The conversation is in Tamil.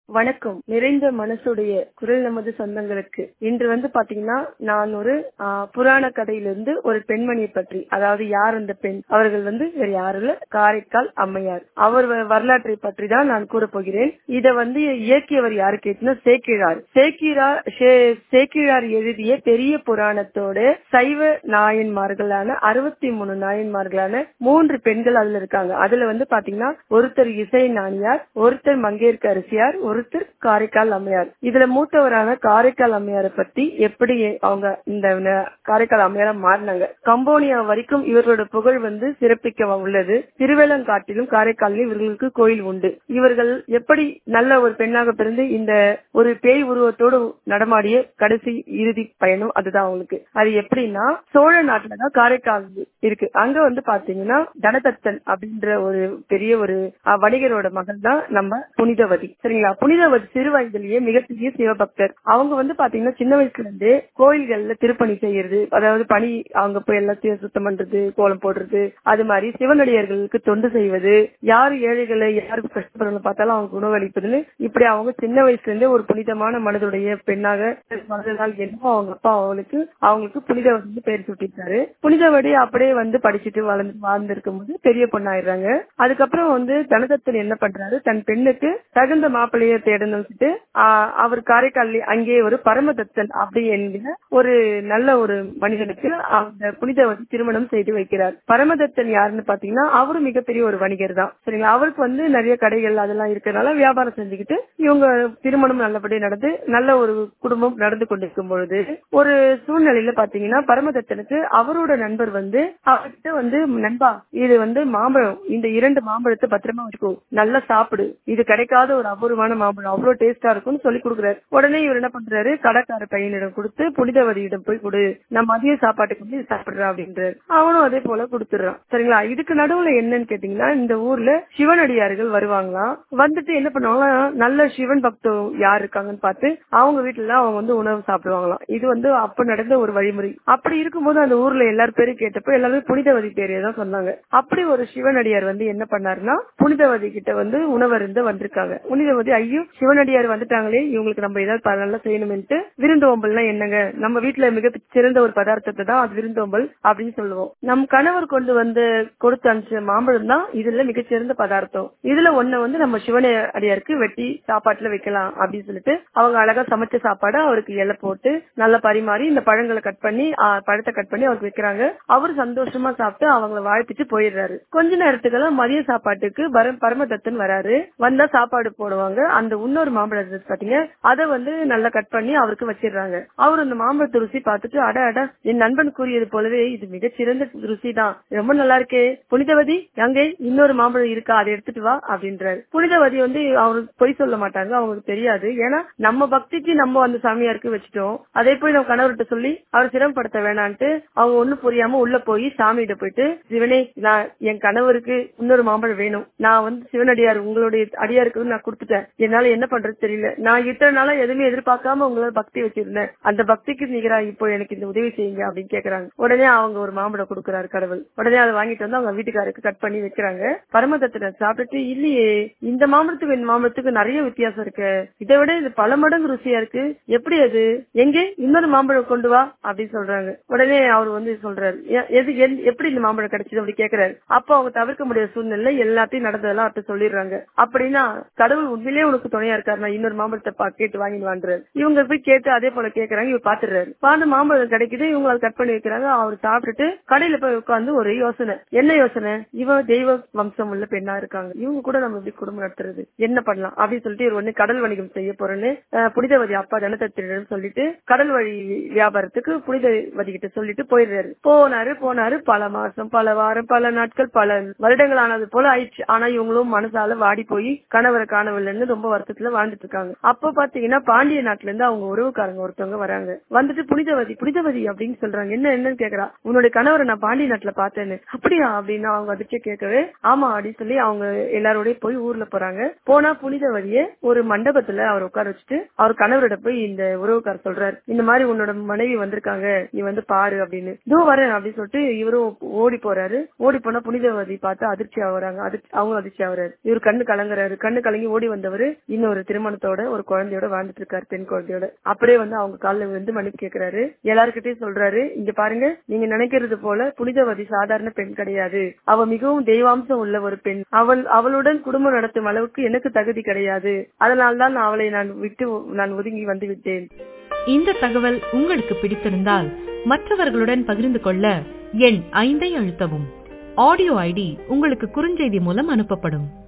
வணக்கம் நிறைந்த மனசுடைய குரல் நமது சொந்தங்களுக்கு இன்று வந்து பாத்தீங்கன்னா நான் ஒரு ஆ, புராண கதையிலிருந்து ஒரு பெண்மணியை பற்றி அதாவது யார் அந்த பெண் அவர்கள் வந்து வேற யாரும் இல்ல காரைக்கால் அம்மையார் அவர் வ- வரலாற்றை பற்றி தான் நான் கூற போகிறேன் இத வந்து இயக்கியவர் யாரு கேட்டுனா சேக்கிழார் சேக்கிழார் சே- சேக்கிழார் எழுதிய பெரிய புராணத்தோட சைவ நாயன்மார்களான அறுபத்தி மூணு நாயன்மார்களான மூன்று பெண்கள் அதுல இருக்காங்க அதுல வந்து பாத்தீங்கன்னா ஒருத்தர் இசை நாணியார் ஒருத்தர் மங்கையர்க்கு அரசியார் ஒருத்தர் காரைக்கால் அம்மையார் இதுல மூத்தவரான காரைக்கால் அம்மையாரை பத்தி எப்படி அவங்க இந்த ந- காரைக்கால் அம்மையாரா மாறினாங்க கம்போனியா வரைக்கும் இவர்களோட புகழ் வந்து சிறப்பிக்க உள்ளது திருவேலங்காட்டிலும் காரைக்காலிலும் இவர்களுக்கு கோயில் உண்டு இவர்கள் எப்படி நல்ல ஒரு பெண்ணாக பிறந்து இந்த ஒரு பேய் உருவத்தோடு நடமாடிய கடைசி இறுதி பயணம் அதுதான் அவங்களுக்கு அது எப்படின்னா சோழ நாட்டுலதான் காரைக்கால் இருக்கு அங்க வந்து பாத்தீங்கன்னா தனதத்தன் அப்படின்ற ஒரு பெரிய ஒரு அஹ், வணிகரோட மகள் தான் நம்ம புனிதவதி சரிங்களா புனிதவதி சிறு வயதிலேயே மிகப்பெரிய சிவபக்தர் அவங்க வந்து பாத்தீங்கன்னா சின்ன வயசுல இருந்தே கோயில்கள்ல திருப்பணி செய்யறது அதாவது பணி அவங்க போய் எல்லாத்தையும் சுத்தம் பண்றது கோலம் போடுறது அது மாதிரி சிவனடியார்களுக்கு தொண்டு செய்வது யாரு ஏழைகளை யாருக்கு கஷ்டப்படுறவங்க பார்த்தாலும் அவங்க உணவளிப்பதுன்னு இப்படி அவங்க சின்ன வயசுல இருந்தே ஒரு புனிதமான மனதுடைய பெண்ணாக வளர்ந்ததால் என்னவோ அவங்க அப்பா அவங்களுக்கு அவங்களுக்கு புனிதவதி பேர் சூட்டிட்டாரு புனிதவடி அப்படியே வந்து படிச்சுட்டு வளர்ந்து வாழ்ந்திருக்கும் போது பெரிய பொண்ணாயிடுறாங்க அதுக்கப்புறம் வந்து தனதத்தன் என்ன பண்றாரு தன் பெண்ணுக்கு தகுந்த மாப்பிள்ளைய தேடணும்னு அவர் காரைக்கால் அங்கே ஒரு பரமதத்தன் அப்படி என்கிற ஒரு நல்ல ஒரு மனிதனுக்கு அந்த புனிதவதி திருமணம் செய்து வைக்கிறார் பரமதத்தன் யாருன்னு பாத்தீங்கன்னா அவரும் மிகப்பெரிய ஒரு வணிகர் தான் சரிங்களா அவருக்கு வந்து நிறைய கடைகள் அதெல்லாம் இருக்கிறனால வியாபாரம் செஞ்சுக்கிட்டு இவங்க திருமணம் நல்லபடி நடந்து நல்ல ஒரு குடும்பம் நடந்து கொண்டிருக்கும் பொழுது ஒரு சூழ்நிலையில பாத்தீங்கன்னா பரமதத்தனுக்கு அவரோட நண்பர் வந்து அவர்கிட்ட வந்து நண்பா இது வந்து மாம்பழம் இந்த இரண்டு மாம்பழத்தை பத்திரமா வச்சுக்கோ நல்லா சாப்பிடு இது கிடைக்காத ஒரு அபூர்வமான மாம்பழம் அவ்வளவு டேஸ்டா இருக்கும்னு சொல்லி கொடுக்குறாரு உடனே இவர் என்ன பண்றாரு கடைக்கார பையனிடம் கொடுத்து புனிதவதியிடம் போய் கொடு நான் மதிய சாப்பாட்டுக்கு வந்து இது சாப்பிடுறேன் அப்படின்றாரு அவனும் அதே போல கொடுத்துடுறான் சரிங்களா இதுக்கு நடுவுல என்னன்னு கேட்டீங்கன்னா இந்த ஊர்ல சிவனடியார்கள் வருவாங்களாம் வந்துட்டு என்ன பண்ணுவாங்கன்னா நல்ல சிவன் பக்தம் யார் இருக்காங்கன்னு பார்த்து அவங்க வீட்டுல அவங்க வந்து உணவு சாப்பிடுவாங்களாம் இது வந்து அப்ப நடந்த ஒரு வழிமுறை அப்படி இருக்கும்போது அந்த ஊர்ல எல்லாரும் பேரும் கேட்டப்போ எல்லாருமே புனிதவதி பேரையே தான் சொன்னாங்க அப்படி ஒரு சிவனடியார் வந்து என்ன பண்ணாருன்னா புனிதவதி கிட்ட வந்து உணவருந்து வந்திருக்காங்க புனிதவதி ஐயோ சிவனடியார் வந்துட்டாங்களே இவங்களுக்கு நம்ம ஏதாவது ப- நல்லா செய்யணும்னுட்டு விருந்தோம்பல்னா என்னங்க நம்ம வீட்டுல மிக சிறந்த ஒரு பதார்த்தத்தை தான் அது விருந்தோம்பல் அப்படின்னு சொல்லுவோம் நம் கணவர் கொண்டு வந்து கொடுத்து அனுப்பிச்ச மாம்பழம் தான் இதுல மிகச்சிறந்த பதார்த்தம் இதுல ஒண்ணு வந்து நம்ம சிவன அடியாருக்கு வெட்டி சாப்பாட்டுல வைக்கலாம் அப்படின்னு சொல்லிட்டு அவங்க அழகா சமைச்ச சாப்பாடு அவருக்கு இலை போட்டு நல்லா பரிமாறி இந்த பழங்களை கட் பண்ணி ஆ, பழத்தை கட் பண்ணி அவருக்கு வைக்கிறாங்க அவரு சந்தோஷமா சாப்பிட்டு அவங்கள வாழ்த்திட்டு போயிடுறாரு கொஞ்ச நேரத்துக்கெல்லாம் மதிய சாப்பாட்டுக்கு பர- பரமதத்தன் வராரு வந்தா சாப்பாடு போடுவாங்க அந்த இன்னொரு மாம்பழம் இருக்கு பாத்தீங்க அதை வந்து நல்லா கட் பண்ணி அவருக்கு வச்சிடுறாங்க அவர் அந்த மாம்பழத்தை ருசி பார்த்துட்டு அட அட என் நண்பன் கூறியது போலவே இது மிகச்சிறந்த ருசி தான் ரொம்ப நல்லா இருக்கே புனிதவதி அங்கே இன்னொரு மாம்பழம் இருக்கா அதை எடுத்துட்டு வா அப்படின்றாரு புனிதவதி வந்து அவருக்கு பொய் சொல்ல மாட்டாங்க அவங்களுக்கு தெரியாது ஏன்னா நம்ம பக்திக்கு நம்ம அந்த சாமியாருக்கு வச்சுட்டோம் அதே போய் நம்ம கணவர்கிட்ட சொல்லி அவர் சிரமப்படுத்த வேணான்ட்டு அவங்க ஒண்ணு புரியாம உள்ள போய் சாமிகிட்ட போயிட்டு சிவனே நான் என் கணவருக்கு இன்னொரு மாம்பழம் வேணும் நான் வந்து சிவனடியார் உங்களுடைய அடியாருக்கு நான் கொடுத்துட்டேன் என்னால என்ன பண்றது தெரியல நான் இத்தனை நாளா எதுவுமே எதிர்பார்க்காம உங்களோட பக்தி வச்சிருந்தேன் அந்த பக்திக்கு நிகரா இப்போ எனக்கு இந்த உதவி செய்யுங்க அப்படின்னு கேக்குறாங்க உடனே அவங்க ஒரு மாம்பழம் கொடுக்குறாரு கடவுள் உடனே அதை வாங்கிட்டு வந்து அவங்க வீட்டுக்காரருக்கு கட் பண்ணி வைக்கிறாங்க பரமதத்தின சாப்பிட்டுட்டு இல்லையே இந்த மாம்பழத்துக்கு இந்த மாம்பழத்துக்கு நிறைய வித்தியாசம் இருக்கு இதை விட இது பல மடங்கு ருசியா இருக்கு எப்படி அது எங்கே இன்னொரு மாம்பழம் கொண்டு வா அப்படின்னு சொல்றாங்க உடனே அவர் வந்து சொல்றாரு "எ- எது என்- எப்படி இந்த மாம்பழம் கிடைச்சது அப்படி கேக்குறாரு அப்போ அவங்க தவிர்க்க முடியாத சூழ்நிலை எல்லாத்தையும் நடந்ததெல்லாம் அவர்கிட்ட சொல்லிடுறாங்க அப்படின்னா கடவுள் உண்மையிலேயே உனக்கு துணையா இருக்காரு நான் இன்னொரு மாம்பழத்தை பா- கேட்டு வாங்கிட்டு வாண்டுறாரு இவங்க போய் கேட்டு அதே போல கேக்குறாங்க இவர் பாத்துறாரு பார்த்து மாம்பழம் கிடைக்குது இவங்க அதை கட் பண்ணி வைக்கிறாங்க அவர் சாப்பிட்டுட்டு கடையில போய் உட்கார்ந்து ஒரு யோசனை என்ன யோசனை இவ தெய்வ வம்சம் உள்ள பெண்ணா இருக்காங்க இவங்க கூட நம்ம எப்படி குடும்பம் நடத்துறது என்ன பண்ணலாம் அப்படின்னு சொல்லிட்டு இவர் ஒண்ணு கடல் வணிகம் செய்ய போறேன்னு அஹ், புனிதவதி அப்பா ஜனதத்திடம் சொல்லிட்டு கடல் வழி வியாபாரத்துக்கு புனிதவதி கிட்ட சொல்லிட்டு போயிடுறாரு போனாரு போனாரு பல மாசம் பல வாரம் பல நாட்கள் பல வருடங்கள் ஆனது போல ஆயிடுச்சு ஆனா இவங்களும் மனசால வாடி போய் கணவரை காணவில்லைன்னு ரொம்ப வருத்தத்துல வாழ்ந்துட்டு இருக்காங்க அப்ப பாத்தீங்கன்னா பாண்டிய நாட்டுல இருந்து அவங்க உறவுக்காரங்க ஒருத்தவங்க வராங்க வந்துட்டு புனிதவதி புனிதவதி அப்படின்னு சொல்றாங்க என்ன என்னன்னு கேக்குறா உன்னுடைய கணவரை நான் பாண்டிய நாட்டுல பார்த்தேன்னு அப்படியா அப்படின்னு அவங்க அதிர்ச்சி கேட்கவே ஆமா அப்படின்னு சொல்லி அவங்க எல்லாரோடய போய் ஊர்ல போறாங்க போனா புனிதவதிய ஒரு மண்டபத்துல அவர் உட்கார வச்சுட்டு அவர் கணவரிட போய் இந்த உறவுக்கார சொல்றாரு இந்த மாதிரி உன்னோட மனைவி வந்திருக்காங்க நீ வந்து பாரு அப்படின்னு இதோ வரேன் அப்படின்னு சொல்லிட்டு இவரும் ஓடி போறாரு ஓடி போனா புனிதவதி பார்த்து அதிர்ச்சி ஆகுறாங்க அதிர்ச்சி அவங்களும் அதிர்ச்சி ஆகுறாரு இவர் கண்ணு கலங்குறாரு கண்ணு கலங்கி ஓடி வந்தவர் இன்னொரு திருமணத்தோட ஒரு குழந்தையோட வாழ்ந்துட்டு இருக்காரு பெண் குழந்தையோட அப்படியே வந்து அவங்க காலில் விழுந்து மன்னிப்பு கேட்கிறாரு எல்லாருக்கிட்டையும் சொல்றாரு இங்க பாருங்க நீங்க நினைக்கிறது போல புனிதவதி சாதாரண பெண் கிடையாது அவ மிகவும் தெய்வாம்சம் உள்ள ஒரு பெண் அவள் அவளுடன் குடும்பம் நடத்தும் அளவுக்கு எனக்கு தகுதி கிடையாது அதனால்தான் நான் அவளை நான் விட்டு நான் ஒதுங்கி வந்து விட்டேன் இந்த தகவல் உங்களுக்கு பிடித்திருந்தால் மற்றவர்களுடன் பகிர்ந்து கொள்ள எண் ஐந்தை அழுத்தவும் ஆடியோ ஐடி உங்களுக்கு குறுஞ்செய்தி மூலம் அனுப்பப்படும்